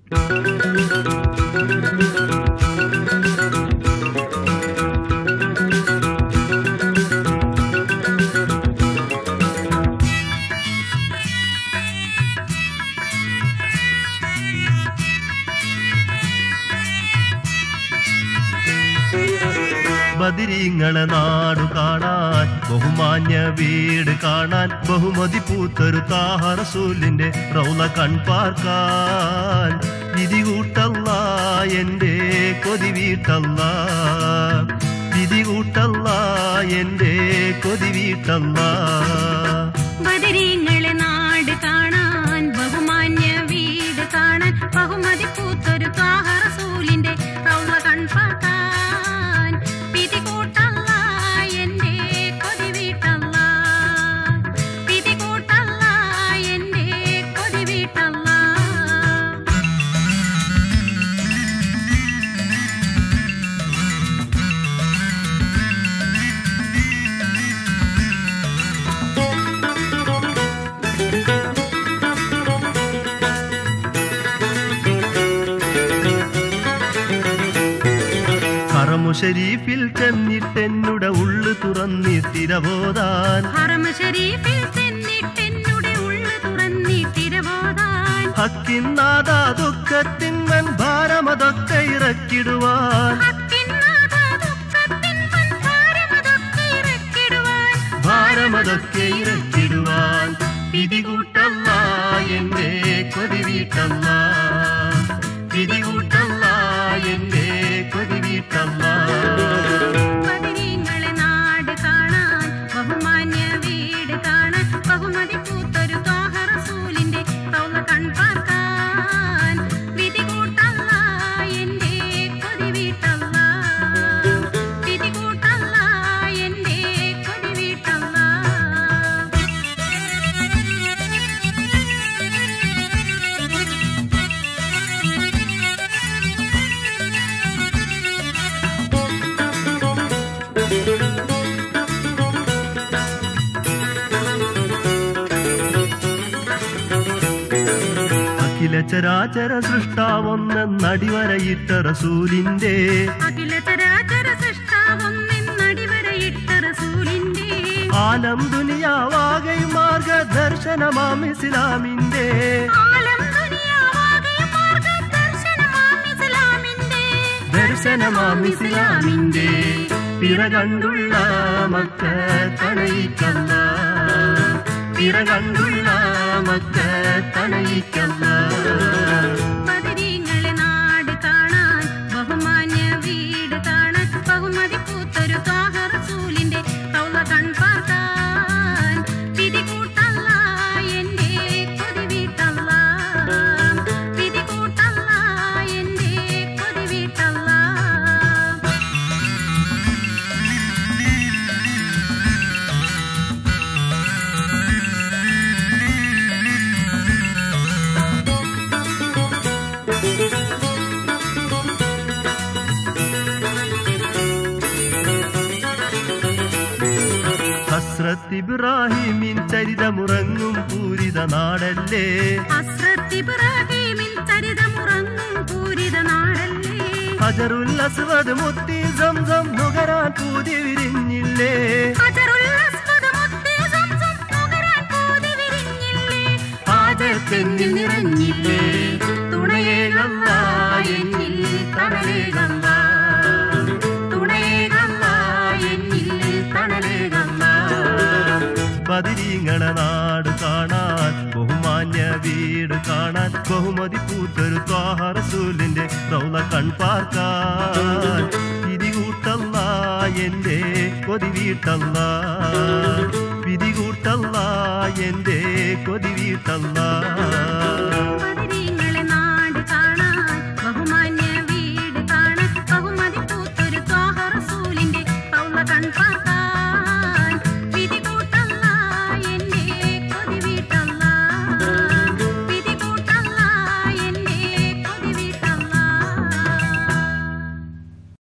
ബദിരീങ്ങളെ നാടു കാണാൻ ബഹുമാന്യ വീട് കാണാൻ ബഹുമതി പൂത്തൊരു താഹറസൂലിന്റെ റൗല കൺപാർക്കാൻ വിധി കൂട്ടല്ല എന്റെ കൊതി വീട്ടല്ല വിധി കൂട്ടല്ല എന്റെ കൊതി വീട്ടല്ല ബദരീങ്ങളെ നാട് കാണാൻ ബഹുമാന്യ വീട് കാണാൻ ബഹുമതി പൂത്തൊരു താഹറസൂലിന്റെ റൗള കൺപാക്കാൻ വിധി കൂട്ടല്ല എന്റെ കൊതി വീട്ടല്ല വിധി കൂട്ടല്ല എന്റെ കൊതി വീട്ടല്ല ഹറമു ഷരീഫിൽ ചെന്നിട്ടെന്നുടെ ഉള്ളു തുറന്നിട്ടിരവോതാൻ ഹറമ ഷരീഫിൽ ചെന്നിട്ടെന്നുടെ ഉള്ളു തുറന്നിട്ടിരവോതാൻ ഹക്കിന്നാഥ ദുഃഖത്തിന്മൻ ഭാരമതൊക്കെ ഇറക്കിടുവാൻ ഹക്കിന്നാഥ ദുഃഖത്തിൻ ഭാരമതൊക്കെ ഇറക്കിടുവാൻ ഭാരമതൊക്കെ ഇറക്കിടുവാൻ പിടികൂട്ടല്ല എന്റെ കൊതി വീട്ടല്ല പിടികൂട്ടല്ല എന്റെ കൊതി വീട്ടല്ല പതിനീങ്ങളെ നാട് കാണാൻ ബഹുമാന്യ വീട് കാണാൻ ബഹുമതി പൂത്തൊരു റസൂലിന്റെ റൗള കൺപാർക്കാൻ വിധി കൂട്ടല്ല എന്റെ കൊതി വീട്ടല്ല വിധി കൂട്ടല്ല എന്റെ കൊതി വീട്ടല്ല അഖില ചരാചര സൃഷ്ടാവൊന്നടിവരയിട്ട റസൂലിന്റെ അഖില ചരാചര സൃഷ്ടാവൊന്നിന്നടിവരയിട്ട റസൂലിന്റെ ആലം ദുനിയാവാകയും മാർഗദർശനമാം ഇസ്ലാമിന്റെ ആലം ദുനിയാവാകെ മാർഗ്ഗദർശനമാം ഇസ്ലാമിന്റെ ദർശനമാം ഇസ്ലാമിന്റെ പിറ കണ്ടുള്ള മക്ക തണയിക്കല്ല പിറ കണ്ടുള്ള മക്ക തണയിക്കല്ല പതിരീങ്ങളെ നാട് കാണാൻ ബഹുമാന്യ വീട് കാണാൻ ബഹുമതി പൂത്തൊരു റസൂലിന്റെ റൗള കൺപാർക്കാൻ വിധി കൂട്ടല്ല എന്റെ കൊതി വീട്ടല്ല വിധി കൂട്ടല്ല എന്റെ കൊതി വീട്ടല്ല ഹസ്രത്ത് ഇബ്രാഹിമിൻ ചരിതമുറങ്ങും പൂരിത നാടല്ലേ ഹസ്രത്ത് ഇബ്രാഹീമിൻ ചരിതമുറങ്ങും പൂരിത നാടല്ലേ ഹജറുൽ അസ്വദ് മുത്തി സംസം നുകരാൻ പൂതി വിരിഞ്ഞില്ലേ ഹജറുൽ അസ്വദ് മുത്തേ സംസം നുകരാൻ പൂതി വിരിഞ്ഞില്ലേ ആജത്തെന്നിൽ നിറഞ്ഞില്ലേ തുണയേകല്ല എന്നിൽ തണലേകല്ല തുണയേകല്ല എന്നിൽ തണലേകല്ല ബദിരീങ്ങളെ നാട് കാണാൻ ബഹുമാന്യ വീട് കാണാൻ ബഹുമതി പൂത്തൊരു ത്വാഹറസൂലിന്റെ റൗല കൺപാർക്കാൻ പിരികൂട്ടല്ല എന്റെ കൊതി വീട്ടല്ല പിരികൂട്ടല്ല എന്റെ കൊതി വീട്ടല്ല